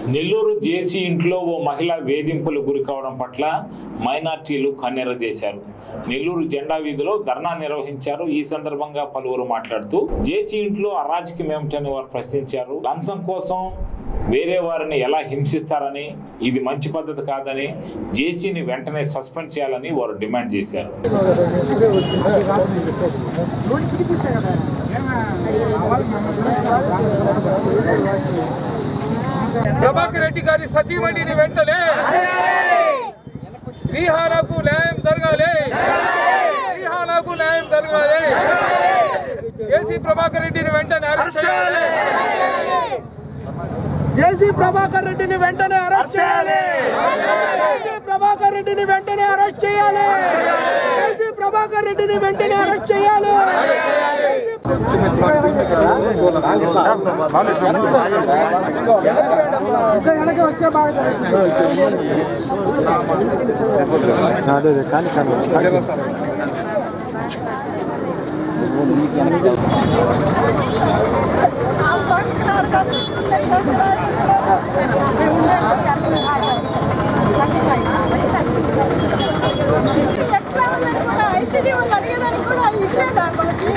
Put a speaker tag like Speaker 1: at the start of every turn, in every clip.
Speaker 1: నెల్లూరు జేసీ ఇంట్లో ఓ మహిళ వేధింపులు గురి కావడం పట్ల మైనార్టీలు కన్నెర చేశారు నెల్లూరు జెండా వీధిలో ధర్నా నిర్వహించారు ఈ సందర్భంగా పలువురు మాట్లాడుతూ జేసీ ఇంట్లో అరాజకం ఏమిటని వారు ప్రశ్నించారు లంచం కోసం వేరే వారిని ఎలా హింసిస్తారని ఇది మంచి పద్ధతి కాదని జేసీని వెంటనే సస్పెండ్ చేయాలని వారు డిమాండ్ చేశారు
Speaker 2: ప్రభాకర్ రెడ్డి గారి సతీమణిని వెంటనే రీహానాకు న్యాయం జరగాలి రీహానాకు న్యాయం జరగాలి కేసీ ప్రభాకర్ రెడ్డిని వెంటనే అరెస్ట్ చేయాలి
Speaker 3: జేసీ ప్రభాకర్ రెడ్డిని వెంటనే అరెస్ట్ చేయాలి జేసీ ప్రభాకర్ రెడ్డిని వెంటనే అరెస్ట్ చేయాలి జేసీ ప్రభాకర్ రెడ్డిని వెంటనే అరెస్ట్ చేయాలి వెనక వచ్చే బాగా
Speaker 4: ఎట్లా ఉందని కూడా ఐసీడీ వాళ్ళు అడిగేదానికి కూడా ఇచ్చేదా మాకి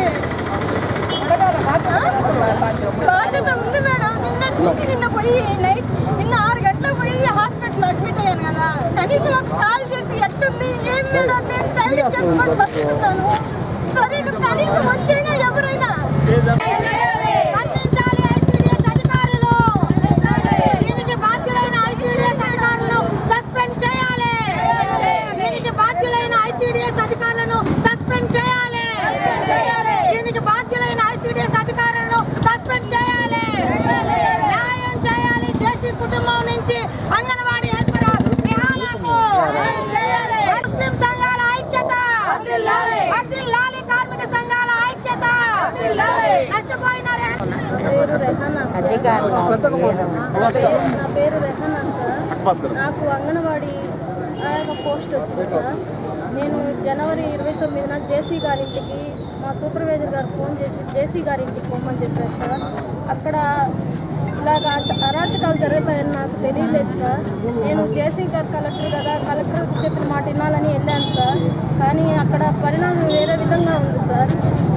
Speaker 4: బాధ్యత ఉంది మేడం నిన్నటి నుంచి నిన్న పోయి నైట్ నిన్న ఆరు గంటలకు పోయి హాస్పిటల్ అడ్మిట్ అయ్యాను కదా కనీసం ఒక కాల్ చేసి ఎట్టుంది ఏం మేడం నేను టైలరింగ్ చేసుకొని బతుకుతున్నాను సరే నువ్వు కనీసం వచ్చైనా ఎవరైనా
Speaker 5: అందించాలి ఐసీడీఎస్ అధికారులు దీనికి బాధ్యులైన ఐసీడీఎస్ అధికారులను సస్పెండ్ చేయాలి దీనికి బాధ్యులైన ఐసీడీఎస్ అధికారులను సస్పెండ్ చేయాలి దీనికి బాధ్యులైన ఐసీడీఎస్ అధికారులను సస్పెండ్ చేయాలి న్యాయం చేయాలి జేసీ కుటుంబం నుంచి అంగన్వాడీ హెల్పర్ రిహానాకు ముస్లిం సంఘాల ఐక్యత వర్ధిల్లాలి కార్మిక సంఘాల ఐక్యత నష్టపోయిన రే-
Speaker 4: పేరు రెహానా నా పేరు నా పేరు రెహానా సార్ నాకు అంగన్వాడీ ఆ యొక్క పోస్ట్ వచ్చింది సార్ నేను జనవరి ఇరవై తొమ్మిదిన జేసీ గారింటికి మా సూపర్వైజర్ గారు ఫోన్ చేసి జేసీ గారింటికి పోమని చెప్పారు సార్ అక్కడ ఇలాగ అచ- అరాచకాలు జరుగుతాయని నాకు తెలియలేదు సార్ నేను జేసీ గారు కలెక్టర్ కదా కలెక్టర్ చెప్పిన మాట వినాలని వెళ్ళాను సార్ కానీ అక్కడ పరిణామం వేరే విధంగా ఉంది సార్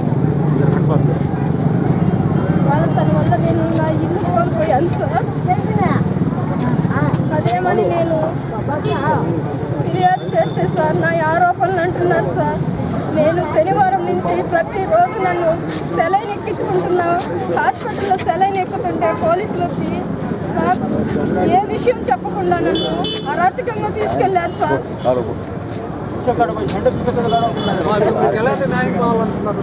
Speaker 4: వాళ్ళ తన వల్ల నేను నా ఇల్లు కోల్పోయాను సార్ అదేమని నేను ఫిర్యాదు చేస్తే సార్ నా ఆరోపణలు అంటున్నారు సార్ నేను శనివారం నుంచి ప్రతిరోజు నన్ను సెలైన్ ఎక్కించుకుంటున్నా హాస్పిటల్లో సెలైన్ ఎక్కుతుంటే పోలీసులు వచ్చి నాకు ఏ విషయం చెప్పకుండా నన్ను అరాచకంగా తీసుకెళ్లారు సార్
Speaker 3: ఎలాంటి న్యాయం కావాలనుకున్నారు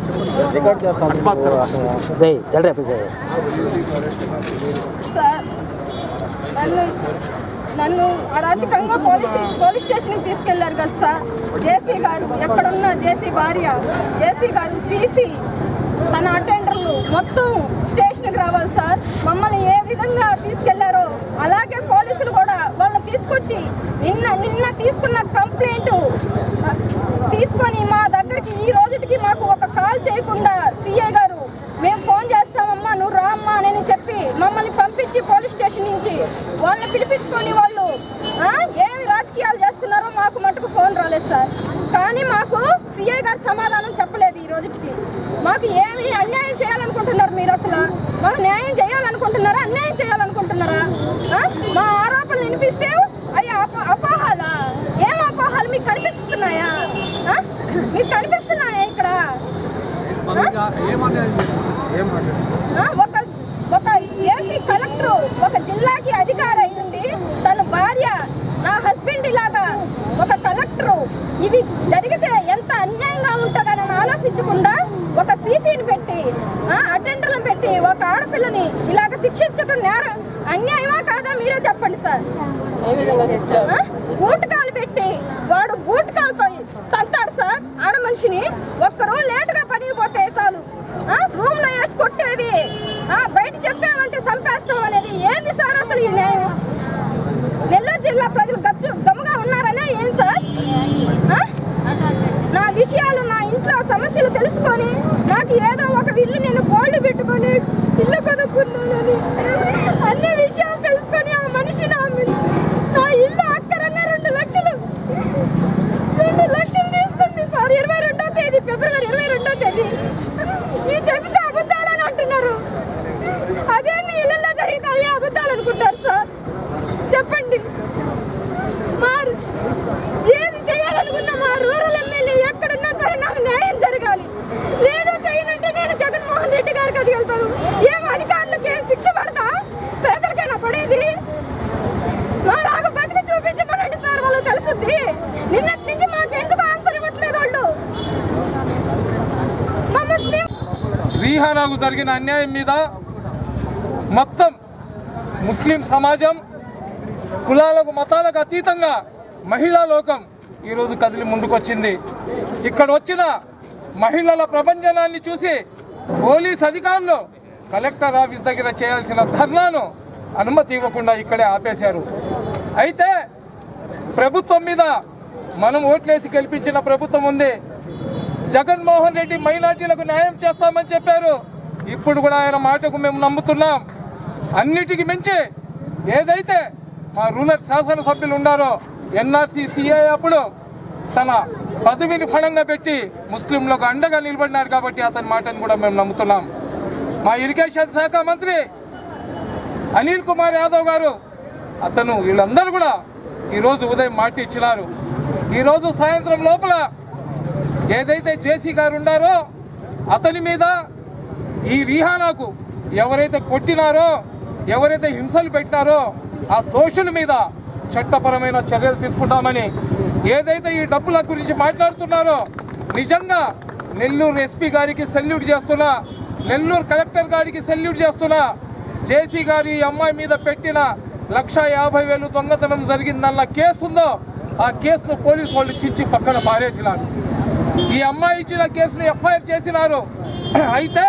Speaker 4: సార్ నన్ను నన్ను అరాచకంగా పోలీస్ పోలీస్ స్టేషన్కి తీసుకెళ్లారు కదా సార్ జేసీ గారు ఎక్కడున్న జేసీ భార్య జేసీ గారు సీసీ తన అటెండర్లు మొత్తం స్టేషన్కి రావాలి సార్ మమ్మల్ని ఏ విధంగా తీసుకెళ్లారో అలాగే పోలీసులు కూడా వాళ్ళని తీసుకొచ్చి నిన్న నిన్న తీసుకున్న కంప్లైంట్ తీసుకొని మా దగ్గరికి ఈ రోజుకి మాకు ఒక కాల్ చేయకుండా సీఏ గారు మేము ఫోన్ చేస్తామమ్మా నువ్వు రామ్మా అని చెప్పి మమ్మల్ని పంపించి పోలీస్ స్టేషన్ నుంచి వాళ్ళని పిలిపించుకొని వాళ్ళు ఆ, ఏమి రాజకీయాలు చేస్తున్నారో మాకు మటుకు ఫోన్ రాలేదు సార్ కానీ మాకు సిఐ గారు సమాధానం చెప్పలేదు ఈ రోజుకి మాకు ఏమి అన్యాయం చేయాలనుకుంటున్నారు మీరు అసలు మాకు న్యాయం చేయాలనుకుంటున్నారా అన్యాయం చేయాలనుకుంటున్నారా ఆ? మా ఆరోపణలు వినిపిస్తే అయ్యా అప అపోహాలా ఏం అపోహాలు మీకు కనిపిస్తున్నాయా ఆ? మీకు కనిపిస్తున్నాయా ఇక్కడ ఆ? ఆ, ఒక ఒక ఏసీ కలెక్టర్ ఒక జిల్లాకి అధికారి అయ్యింది తన భార్య నా హస్బెండ్ ఇలాగా ఒక కలెక్టర్ ఇది జరిగితే ఎంత అన్యాయంగా ఉంటుందని ఆలోచించకుండా ఒక సీసీని పెట్టి ఆ, అటెండర్లను పెట్టి ఒక ఆడపిల్లని ఇలాగ శిక్షించడం నేరం అన్యాయమా కాదా మీరే చెప్పండి సార్ ఆ? బూట్ కాలు పెట్టి వాడు బూట్ కాలుతో తంతాడు సార్ ఆడ మనిషిని ఒక్కరు లేటుగా పనికి పోతే చాలు ఆ? రూమ్ లో వేసి కొట్టేది ఆ, బయట చెప్పామంటే చంపేస్తాం అనేది ఏంది సార్ అసలు ఈ న్యాయం నెల్లూరు జిల్లా ప్రజలు గచ్చు గమ్ముగా ఉన్నారనే ఏం సార్ ఆ? నా విషయాలు నా ఇంట్లో సమస్యలు తెలుసుకొని నాకు ఏదో ఒక ఇల్లు నేను గోల్డ్ పెట్టుకొని ఇల్లు కొనుక్కున్నానని అన్ని విషయాలు తెలుసుకొని ఆ మారు ఏది చేయాలనుకున్న మా రూరల్ ఎమ్మెల్యే ఎక్కడున్నా సరే నాకు న్యాయం జరగాలి లేదు చేయనంటే నేను జగన్మోహన్ రెడ్డి గారికి అడిగి వెళ్తాను ఏం అధికారులకు ఏం శిక్ష పడతా పేదలకైనా పడేది మాలాగా బతికి చూపించమనండి సార్ వాళ్ళకి తెలుసుద్ది నిన్నటి నుంచి మాకు ఎందుకు ఆన్సర్ ఇవ్వట్లేదు వాళ్ళు మమ్మల్ని
Speaker 2: రీహానాకు జరిగిన అన్యాయం మీద మొత్తం ముస్లిం సమాజం కులాలకు మతాలకు అతీతంగా మహిళా లోకం ఈరోజు కదిలి ముందుకొచ్చింది ఇక్కడ వచ్చిన మహిళల ప్రభంజనాన్ని చూసి పోలీస్ అధికారులు కలెక్టర్ ఆఫీస్ దగ్గర చేయాల్సిన ధర్నాను అనుమతి ఇవ్వకుండా ఇక్కడే ఆపేశారు అయితే ప్రభుత్వం మీద మనం ఓట్లేసి గెలిపించిన ప్రభుత్వం ఉంది జగన్మోహన్ రెడ్డి మైనార్టీలకు న్యాయం చేస్తామని చెప్పారు ఇప్పుడు కూడా ఆయన మాటకు మేము నమ్ముతున్నాం అన్నిటికి మించి ఏదైతే మా రూరల్ శాసనసభ్యులు ఉన్నారో ఎన్ఆర్సీ సిఐ అప్పుడు తన పదవిని ఫలంగా పెట్టి ముస్లింలకు అండగా నిలబడినారు కాబట్టి అతని మాటను కూడా మేము నమ్ముతున్నాం మా ఇరిగేషన్ శాఖ మంత్రి అనిల్ కుమార్ యాదవ్ గారు అతను వీళ్ళందరూ కూడా ఈరోజు ఉదయం మాట ఇచ్చినారు ఈరోజు సాయంత్రం లోపల ఏదైతే జేసీ గారు ఉన్నారో అతని మీద ఈ రీహానాకు ఎవరైతే కొట్టినారో ఎవరైతే హింసలు పెట్టినారో ఆ దోషుల మీద చట్టపరమైన చర్యలు తీసుకుంటామని ఏదైతే ఈ డబ్బుల గురించి మాట్లాడుతున్నారో నిజంగా నెల్లూరు ఎస్పీ గారికి సెల్యూట్ చేస్తున్నా నెల్లూరు కలెక్టర్ గారికి సెల్యూట్ చేస్తున్నా జేసీ గారు ఈ అమ్మాయి మీద పెట్టిన లక్ష యాభై వేలు దొంగతనం జరిగిందన్న కేసు ఉందో ఆ కేసును పోలీసు వాళ్ళు చించి పక్కన పారేసినారు ఈ అమ్మాయి ఇచ్చిన కేసును ఎఫ్ఐఆర్ చేసినారు అయితే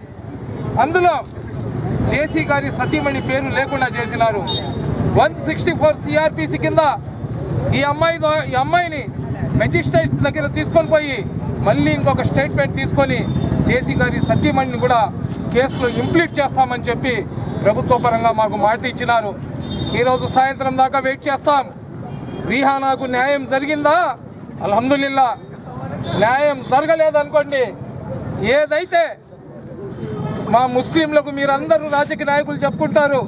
Speaker 2: అందులో జేసీ గారి సతీమణి పేరు లేకుండా చేసినారు వన్ సిక్స్టీ ఫోర్ సిఆర్పిసి కింద ఈ అమ్మాయి ద్వా- ఈ అమ్మాయిని మెజిస్ట్రేట్ దగ్గర తీసుకొని పోయి మళ్ళీ ఇంకొక స్టేట్మెంట్ తీసుకొని జేసీ గారి సతీమణిని కూడా కేసులో ఇంప్లీట్ చేస్తామని చెప్పి ప్రభుత్వ పరంగా మాకు మాట ఇచ్చినారు ఈరోజు సాయంత్రం దాకా వెయిట్ చేస్తాం రీహానాకు న్యాయం జరిగిందా అల్హమ్దుల్లా న్యాయం జరగలేదనుకోండి ఏదైతే మా ముస్లింలకు మీరందరూ రాజకీయ నాయకులు చెప్పుకుంటారు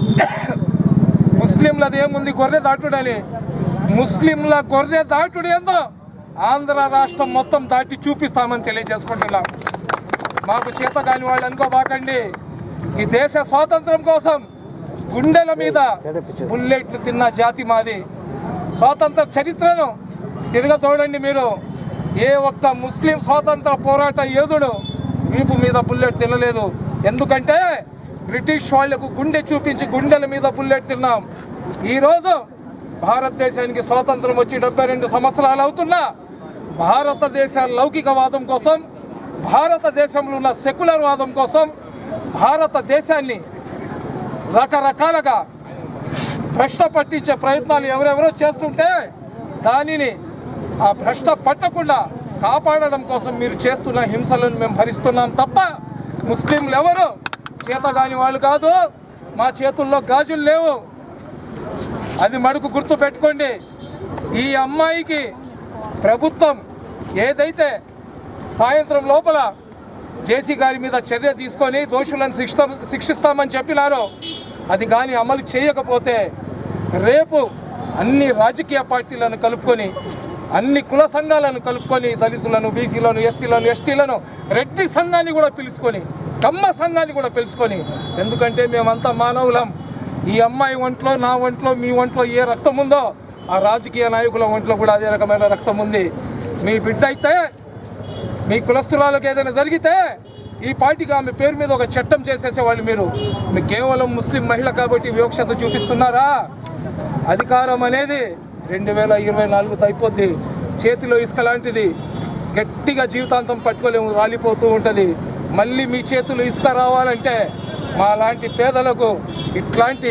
Speaker 2: ముస్లింలది ఏముంది గొర్రె దాటుడని ముస్లింల గొర్రె దాటుడు ఏందో ఆంధ్ర రాష్ట్రం మొత్తం దాటి చూపిస్తామని తెలియజేసుకుంటున్నాం మాకు చేత కాని వాళ్ళు అనుకోబాకండి ఈ దేశ స్వాతంత్రం కోసం గుండెల మీద బుల్లెట్లు తిన్న జాతి మాది స్వాతంత్ర చరిత్రను తిరగతోడండి మీరు ఏ ఒక్క ముస్లిం స్వాతంత్ర పోరాట యోధుడు వీపు మీద బుల్లెట్ తినలేదు ఎందుకంటే బ్రిటిష్ వాళ్లకు గుండె చూపించి గుండెల మీద బుల్లెట్ తిన్నాం ఈరోజు భారతదేశానికి స్వాతంత్రం వచ్చి డెబ్బై రెండు సంవత్సరాలు అవుతున్నా భారతదేశ లౌకికవాదం కోసం భారతదేశంలో ఉన్న సెక్యులర్ వాదం కోసం భారతదేశాన్ని రకరకాలుగా భ్రష్ట పట్టించే ప్రయత్నాలు ఎవరెవరో చేస్తుంటే దానిని ఆ భ్రష్ట పట్టకుండా కాపాడడం కోసం మీరు చేస్తున్న హింసలను మేము భరిస్తున్నాం తప్ప ముస్లింలు ఎవరు చేతగాని వాళ్ళు కాదు మా చేతుల్లో గాజులు లేవు అది మడుకు గుర్తు పెట్టుకోండి ఈ అమ్మాయికి ప్రభుత్వం ఏదైతే సాయంత్రం లోపల జేసీ గారి మీద చర్య తీసుకొని దోషులను శిక్ష శిక్షిస్తామని చెప్పినారో అది కానీ అమలు చేయకపోతే రేపు అన్ని రాజకీయ పార్టీలను కలుపుకొని అన్ని కుల సంఘాలను కలుపుకొని దళితులను బీసీలను ఎస్సీలను ఎస్టీలను రెడ్డి సంఘాన్ని కూడా పిలుచుకొని కమ్మ సంఘాన్ని కూడా పిలుచుకొని ఎందుకంటే మేమంతా మానవులం ఈ అమ్మాయి ఒంట్లో నా ఒంట్లో మీ ఒంట్లో ఏ రక్తం ఉందో ఆ రాజకీయ నాయకుల ఒంట్లో కూడా అదే రకమైన రక్తం ఉంది మీ బిడ్డ అయితే మీ కులస్తురాలకు ఏదైనా జరిగితే ఈ పార్టీకి ఆమె పేరు మీద ఒక చట్టం చేసేసేవాళ్ళు మీరు మీ కేవలం ముస్లిం మహిళ కాబట్టి వివక్షత చూపిస్తున్నారా అధికారం అనేది రెండు వేల ఇరవై నాలుగుతో అయిపోద్ది చేతిలో ఇసుక లాంటిది గట్టిగా జీవితాంతం పట్టుకోలేము రాలిపోతూ ఉంటుంది మళ్ళీ మీ చేతులు ఇసుక రావాలంటే మా లాంటి పేదలకు ఇట్లాంటి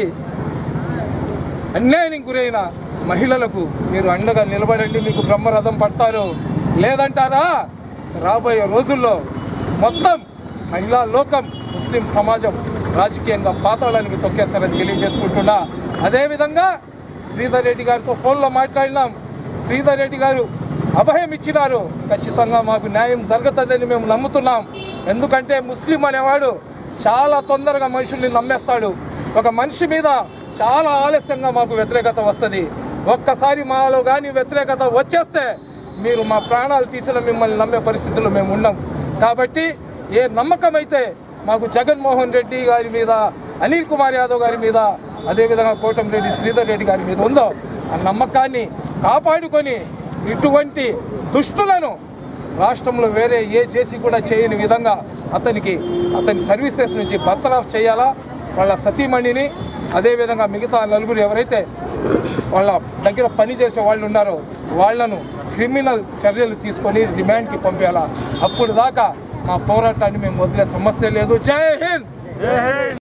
Speaker 2: అన్యాయానికి గురైన మహిళలకు మీరు అండగా నిలబడండి మీకు బ్రహ్మరథం పడతారు లేదంటారా రాబోయే రోజుల్లో మొత్తం మహిళా లోకం ముస్లిం సమాజం రాజకీయంగా పాతాళానికి తొక్కేస్తారని తెలియజేసుకుంటున్నా అదేవిధంగా శ్రీధర్ రెడ్డి గారితో ఫోన్లో మాట్లాడినాం శ్రీధర్ రెడ్డి గారు అభయం ఇచ్చినారు ఖచ్చితంగా మాకు న్యాయం జరుగుతుందని మేము నమ్ముతున్నాం ఎందుకంటే ముస్లిం అనేవాడు చాలా తొందరగా మనుషుల్ని నమ్మేస్తాడు ఒక మనిషి మీద చాలా ఆలస్యంగా మాకు వ్యతిరేకత వస్తుంది ఒక్కసారి మాలో కానీ వ్యతిరేకత వచ్చేస్తే మీరు మా ప్రాణాలు తీసిన మిమ్మల్ని నమ్మే పరిస్థితుల్లో మేము ఉన్నాం కాబట్టి ఏ నమ్మకం అయితే మాకు జగన్మోహన్ రెడ్డి గారి మీద అనిల్ కుమార్ యాదవ్ గారి మీద అదేవిధంగా కోటంరెడ్డి శ్రీధర్ రెడ్డి గారి మీద ఉందో ఆ నమ్మకాన్ని కాపాడుకొని ఇటువంటి దుష్టులను రాష్ట్రంలో వేరే ఏ చేసి కూడా చేయని విధంగా అతనికి అతని సర్వీసెస్ నుంచి బర్తరాఫ్ చేయాలా వాళ్ళ సతీమణిని అదేవిధంగా మిగతా నలుగురు ఎవరైతే వాళ్ళ దగ్గర పనిచేసే వాళ్ళు ఉన్నారో వాళ్ళను క్రిమినల్ చర్యలు తీసుకొని రిమాండ్కి పంపేయాలా అప్పుడు దాకా మా పోరాటాన్ని మేము వదిలే సమస్య లేదు జై హింద్